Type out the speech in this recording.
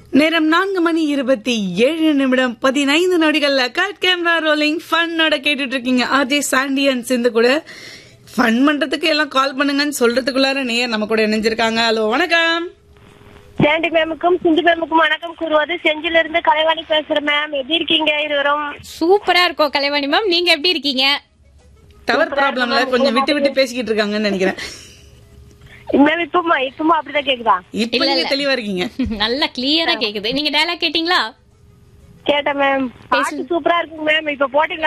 நேரம் நான்கு மணி இருபத்தி ஏழு நிமிடம் பதினைந்து நொடிகள்ல கட் கேமரா ரோலிங் ஃபன்னோட கேட்டுட்டு இருக்கீங்க ஆர்ஜே சாண்டி அண்ட் சிந்து கூட ஃபன் பண்றதுக்கு எல்லாம் கால் பண்ணுங்கன்னு சொல்றதுக்குள்ளார நேர் நம்ம கூட இணைஞ்சிருக்காங்க ஹலோ வணக்கம் சாண்டி மேமுக்கும் சிந்து மேமுக்கும் வணக்கம் கூறுவது செஞ்சில இருந்து கலைவாணி பேசுறேன் மேம் எப்படி இருக்கீங்க இருவரும் சூப்பரா இருக்கோம் கலைவாணி மேம் நீங்க எப்படி இருக்கீங்க டவர் ப்ராப்ளம்ல கொஞ்சம் விட்டு விட்டு பேசிக்கிட்டு இருக்காங்கன்னு நினைக்கிறேன் மேம் இப்பமா இப்பமா அப்படிதான் கேக்குதா இப்ப நீங்க தெளிவா இருக்கீங்க நல்லா கிளியரா கேக்குது நீங்க டயலாக் கேட்டீங்களா கேட்டேன் மேம் பாட்டு சூப்பரா இருக்குங்க மேம் இப்ப போட்டீங்க